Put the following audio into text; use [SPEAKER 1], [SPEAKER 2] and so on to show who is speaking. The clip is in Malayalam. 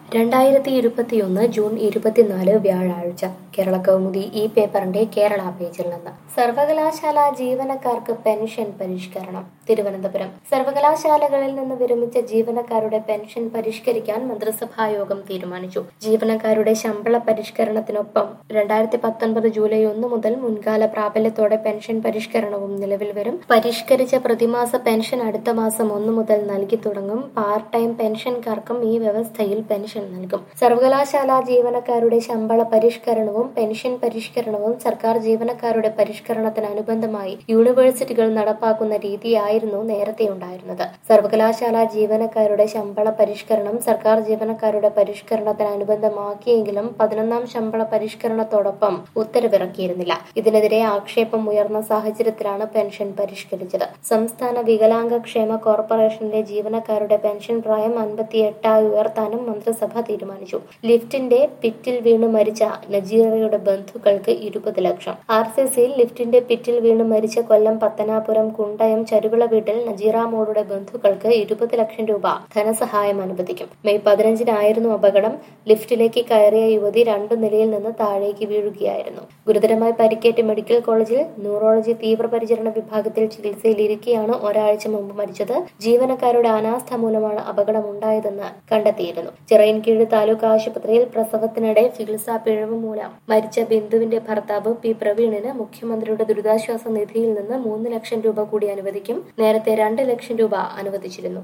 [SPEAKER 1] രണ്ടായിരത്തി ഇരുപത്തിയൊന്ന് ജൂൺ ഇരുപത്തിനാല് വ്യാഴാഴ്ച കേരള കൗമുദി ഈ പേപ്പറിന്റെ കേരള പേജിൽ നിന്ന് സർവകലാശാല ജീവനക്കാർക്ക് പെൻഷൻ പരിഷ്കരണം തിരുവനന്തപുരം സർവകലാശാലകളിൽ നിന്ന് വിരമിച്ച ജീവനക്കാരുടെ പെൻഷൻ പരിഷ്കരിക്കാൻ മന്ത്രിസഭാ യോഗം തീരുമാനിച്ചു ജീവനക്കാരുടെ ശമ്പള പരിഷ്കരണത്തിനൊപ്പം രണ്ടായിരത്തി പത്തൊൻപത് ജൂലൈ ഒന്ന് മുതൽ മുൻകാല പ്രാബല്യത്തോടെ പെൻഷൻ പരിഷ്കരണവും നിലവിൽ വരും പരിഷ്കരിച്ച പ്രതിമാസ പെൻഷൻ അടുത്ത മാസം ഒന്ന് മുതൽ നൽകി തുടങ്ങും പാർട്ട് ടൈം പെൻഷൻകാർക്കും ഈ വ്യവസ്ഥയിൽ പെൻഷൻ നൽകും സർവകലാശാല ജീവനക്കാരുടെ ശമ്പള പരിഷ്കരണവും പെൻഷൻ പരിഷ്കരണവും സർക്കാർ ജീവനക്കാരുടെ പരിഷ്കരണത്തിനനുബന്ധമായി യൂണിവേഴ്സിറ്റികൾ നടപ്പാക്കുന്ന രീതിയായിരുന്നു നേരത്തെ ഉണ്ടായിരുന്നത് സർവകലാശാല ജീവനക്കാരുടെ ശമ്പള പരിഷ്കരണം സർക്കാർ ജീവനക്കാരുടെ പരിഷ്കരണത്തിനനുബന്ധമാക്കിയെങ്കിലും പതിനൊന്നാം ശമ്പള പരിഷ്കരണത്തോടൊപ്പം ഉത്തരവിറക്കിയിരുന്നില്ല ഇതിനെതിരെ ആക്ഷേപം ഉയർന്ന സാഹചര്യത്തിലാണ് പെൻഷൻ പരിഷ്കരിച്ചത് സംസ്ഥാന വികലാംഗ ക്ഷേമ കോർപ്പറേഷനിലെ ജീവനക്കാരുടെ പെൻഷൻ പ്രായം അൻപത്തിയെട്ടായി ഉയർത്താനും മന്ത്രിസഭ തീരുമാനിച്ചു ലിഫ്റ്റിന്റെ പിറ്റിൽ വീണ് മരിച്ച നജീറയുടെ ബന്ധുക്കൾക്ക് ഇരുപത് ലക്ഷം ആർ സി സിയിൽ ലിഫ്റ്റിന്റെ പിറ്റിൽ വീണ് മരിച്ച കൊല്ലം പത്തനാപുരം കുണ്ടയം ചരുവിള വീട്ടിൽ നജീറ മോളുടെ ബന്ധുക്കൾക്ക് ഇരുപത് ലക്ഷം രൂപ ധനസഹായം അനുവദിക്കും മെയ് പതിനഞ്ചിനായിരുന്നു അപകടം ലിഫ്റ്റിലേക്ക് കയറിയ യുവതി രണ്ടു നിലയിൽ നിന്ന് താഴേക്ക് വീഴുകയായിരുന്നു ഗുരുതരമായി പരിക്കേറ്റ് മെഡിക്കൽ കോളേജിൽ ന്യൂറോളജി തീവ്രപരിചരണ വിഭാഗത്തിൽ ചികിത്സയിലിരിക്കെയാണ് ഒരാഴ്ച മുമ്പ് മരിച്ചത് ജീവനക്കാരുടെ അനാസ്ഥ മൂലമാണ് അപകടമുണ്ടായതെന്ന് കണ്ടെത്തിയിരുന്നു ചിറയൻകീഴ് താലൂക്ക് ആശുപത്രിയിൽ പ്രസവത്തിനിടെ ചികിത്സാ പിഴവ് മൂലം മരിച്ച ബിന്ദുവിന്റെ ഭർത്താവ് പി പ്രവീണിന് മുഖ്യമന്ത്രിയുടെ ദുരിതാശ്വാസ നിധിയിൽ നിന്ന് മൂന്ന് ലക്ഷം രൂപ കൂടി അനുവദിക്കും നേരത്തെ രണ്ട് ലക്ഷം രൂപ അനുവദിച്ചിരുന്നു